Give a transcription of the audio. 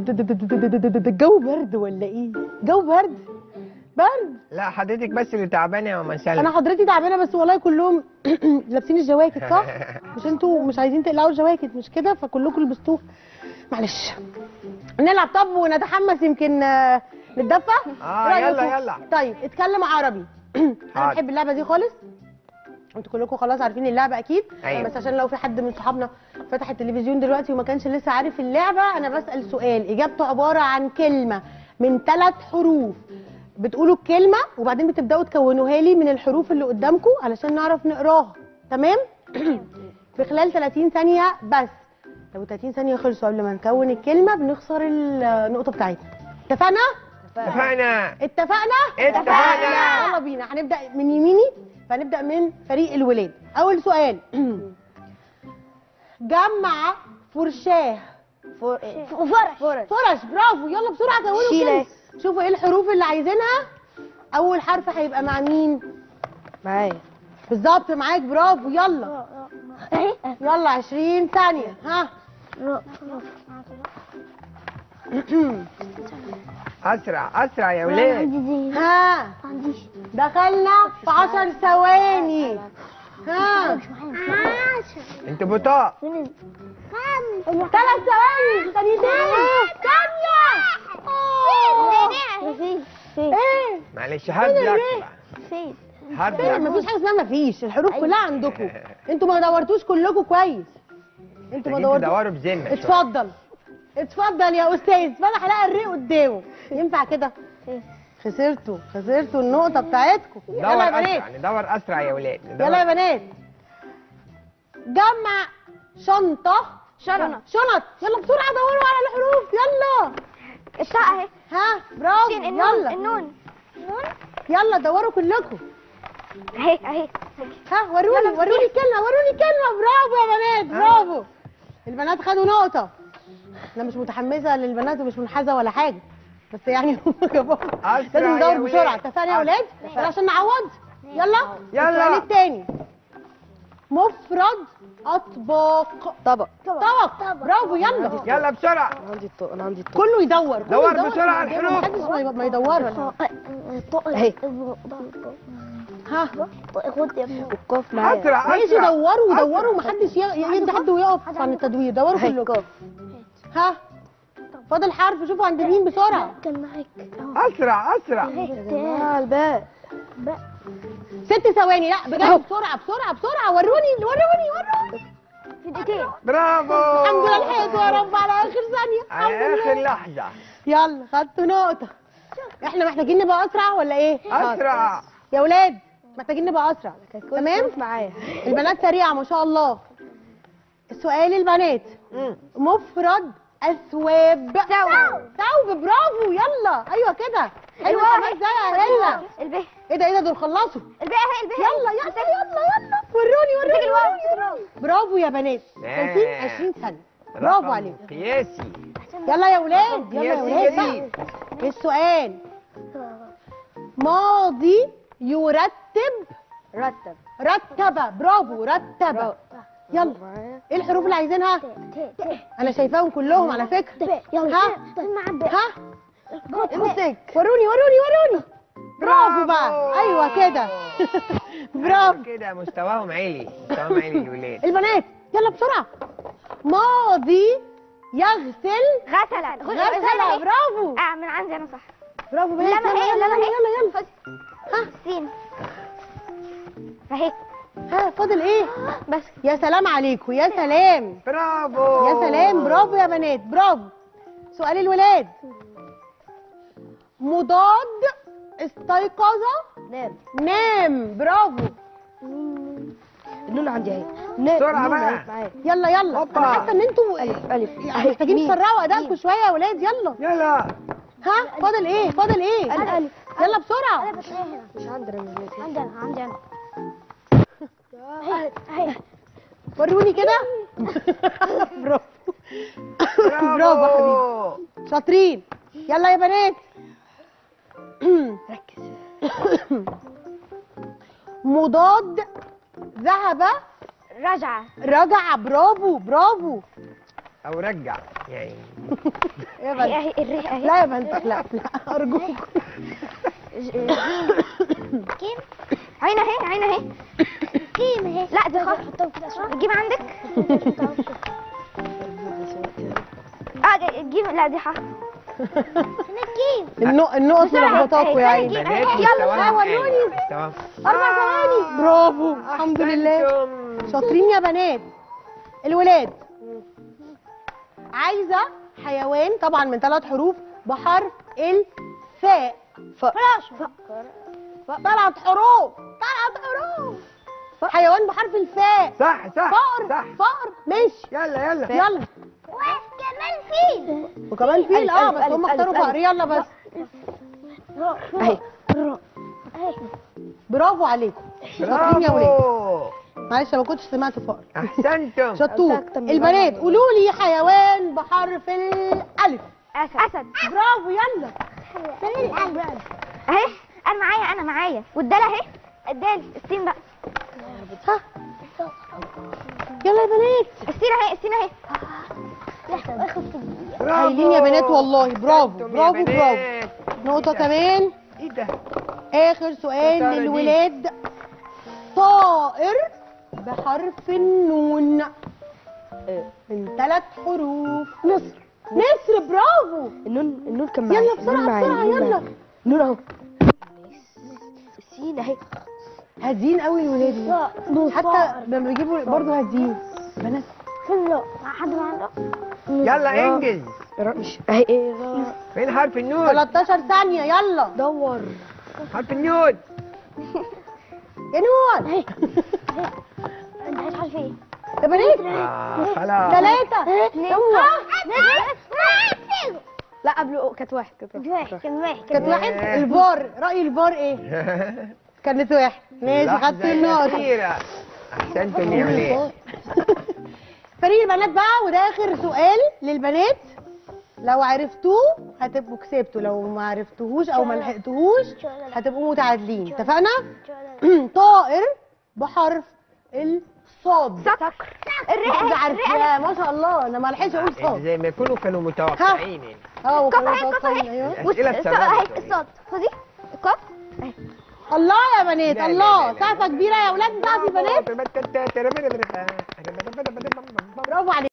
الجو برد ولا ايه جو برد برد لا حضرتك بس اللي تعبانه يا ماما سلمى انا حضرتي تعبانه بس والله كلهم لابسين الجواكت صح مش انتوا مش عايزين تقلعوا الجواكت مش كده فكلكم لبستوه معلش نلعب طب ونتحمس يمكن آه، نتدفى آه، إيه يلا، رأيكم؟ يلا. طيب اتكلم عربي انا حاضر. بحب اللعبه دي خالص انتوا كلكم خلاص عارفين اللعبه اكيد أيوة. بس عشان لو في حد من صحابنا فتح التلفزيون دلوقتي وما كانش لسه عارف اللعبه انا بسال سؤال اجابته عباره عن كلمه من ثلاث حروف بتقولوا الكلمه وبعدين بتبداوا تكونوها لي من الحروف اللي قدامكم علشان نعرف نقراها تمام في خلال 30 ثانيه بس لو 30 ثانيه خلصوا قبل ما نكون الكلمه بنخسر النقطه بتاعتنا اتفقنا اتفقنا اتفقنا اتفقنا. يلا بينا هنبدا من يميني فنبدا من فريق الولاد اول سؤال جمع فرشاه فرش فرش فرش برافو يلا بسرعه كونوا شيلة. كده شوفوا ايه الحروف اللي عايزينها اول حرف هيبقى مع مين معايا بالظبط معاك برافو يلا يلا 20 ثانيه ها اسرع اسرع يا ولاد ها دخلنا في 10 ثواني ها انتوا بطاق ثلاث ثواني ثانيتين ثانيه ايه معلش هارد لك بقى هارد فين لك مفيش حاجه اسمها مفيش الحروف كلها عندكم انتوا ما دورتوش كلكم كويس انتوا ما محتاجين دورتوش تدوروا بذمه شوية. اتفضل اتفضل يا استاذ فتح لقى الريق قدامه ينفع كده خسرتوا خسرتوا النقطه بتاعتكم ندور يلا يا بنات اسرع ندور اسرع يا ولاد ندور- يلا يا بنات جمع شنطه شنط. شنط يلا بسرعه دوروا على الحروف يلا الطاء اهي ها برافو شين النون يلا النون يلا دوروا كلكم اهي اهي ها وروني وروني كلمة وروني كلمة برافو يا بنات برافو البنات خدوا نقطة أنا مش متحمسة للبنات ومش منحازة ولا حاجة بس يعني هم جابوها أسرع لازم يا ندور ولاد. بسرعة اتفقنا يا ولاد أسرع. عشان نعوض يلا يلا. السؤال التاني مفرد أطباق طبق طبق برافو يلا يلا بسرعه عندي الطاق انا عندي الطاق كله يدور كله دور يدور بسرعة في الحروف. محدش ما- ما يدورش اهي ها خد يا ابني القاف معايا اسرع ماشي اسرع دوروا أسرع. دوروا محدش ي- يدي حد ويقف عن التدوير دوروا اهي كلكم قاف ها فاضل حرف شوفوا عند مين بسرعه كان معاك اسرع اسرع جماعة الباء ست ثواني لا بجد بسرعه بسرعه بسرعه وروني وروني وروني في دقيقتين برافو الحمد لله لحقتوا يا رب على اخر ثانيه الحمد على اخر لله لحظه يلا خدتوا نقطه احنا محتاجين نبقى اسرع ولا ايه اسرع يا ولاد محتاجين نبقى اسرع تمام معايا البنات سريعه ما شاء الله السؤال البنات مم. مفرد اثواب ثوب. ثوب برافو يلا ايوه كده حلوه أيوة. خمس دقايق يلا الباء ايه ده ايه ده دول خلصوا الباء اهي الباء يلا يلا يلا يلا وروني وروني امسك الواو، وروني وروني. برافو يا بنات نعم. 30 20 ثانيه برافو رقم عليكم قياسي يلا يا ولاد يلا يا قياسي ولاد جديد بقى. السؤال ماضي يرتب رتب رتب برافو رتب يلا ايه الحروف اللي عايزينها انا شايفاهم كلهم على فكره يلا ها مع ها امسك وروني وروني وروني برافو بقى ايوه كده برافو كده مستواهم عالي مستواهم عالي الولاد البنات يلا بسرعه ماضي يغسل غسلا غسل برافو اه من عندي انا صح برافو لا بنات ما هي يلا لا ما يلا هي يلا يلا ها سين اهي ها فاضل ايه بس يا سلام عليكم يا سلام برافو يا سلام برافو يا بنات برافو سؤال الولاد مضاد استيقظ نام نام برافو النون عندي اهي بسرعة بقى. معايا يلا يلا هوبا. انا حاسه ان انتوا الف الف يعني محتاجين تسرعوا ادائكم شويه يا ولاد يلا يلا ها فاضل ايه فاضل ايه الف يلا بسرعه مش عندنا من عندي انا عندي انا وروني كده برافو برافو يا حبيبي شاطرين يلا يا بنات ركز مضاد ذهب رجعة رجع برافو برافو او رجع يعني يا اهي بنت اهي الريح اهي لا يا بنت لا لا ارجوك كيم عين اهي عين اهي كيم اهي لا دي خلاص الجيم عندك اه دي- الجيم لا دي حرف الجيم النق- النقط ملخبطاكوا يا عيني بنات بنات يلا، مستواهم وروني. عالي. مستواهم اربع ثواني برافو الحمد لله أحسنتم. شاطرين يا بنات الولاد عايزه حيوان طبعا من ثلاث حروف بحرف الفاء فراش ثلاث حروف ثلاث حروف حيوان بحرف الفاء صح صح فقر صح فقر ماشي يلا يلا يلا كمان فيل وكمان فيل ألف، اه ألف، بس ألف، هم ألف، اختاروا ألف. فقر يلا بس اهي برافو عليكم شاطرين يا ولاد برافو معلش أنا ما كنتش سمعت فقر احسنتم شطور أكتر من البنات مرة. قولوا لي حيوان بحرف الالف اسد اسد برافو يلا اهي انا معايا انا معايا والدال اهي الدال السين بقى ها يلا يا بنات السين اهي السين اهي برافو هايلين يا بنات والله برافو أحسنتم يا برافو برافو بنات. نقطة إيه ده؟ كمان ايه ده آخر سؤال الشطارة دي. للولاد طائر بحرف النون من ثلاث حروف نسر نسر برافو النون النون كان معايا يلا بسرعة بسرعة يلا النون اهو السين اهي هادين قوي الولاد حتى لما بيجيبوا برضه هادين بنات لا حد ما عنده يلا انجز مش اهي ايه فين حرف النون 13 ثانية يلا دور حرف النون يا نور اهي انت عايز حاجه ايه يا بنات آه خلاص ثلاثة لا قبله كانت واحد كانت واحد كان واحد كانت واحد الفار رأي الفار ايه؟ كانت واحد ماشي خدت اللحظة النقطة الأخيرة أحسنتم يا ولاد فريق البنات بقى وده آخر سؤال للبنات لو عرفتوه هتبقوا كسبتوا لو ما عرفتوهوش او ما لحقتوهوش هتبقوا متعادلين اتفقنا؟ طائر بحرف الصاد صقر الرئه ده عارفاه ما شاء الله انا ما لحقتش اقول صاد زي ما يكونوا كانوا متوقعين يعني اه القاف وكانوا اهي القاف متوقعين، اهي ايوه الأسئلة والس- اتسربت اهي شوية. الصاد خدي القاف اهي الله يا بنات لا، لا، الله لا، لا. سقفه كبيره يا اولاد سقف البنات برافو. برافو عليك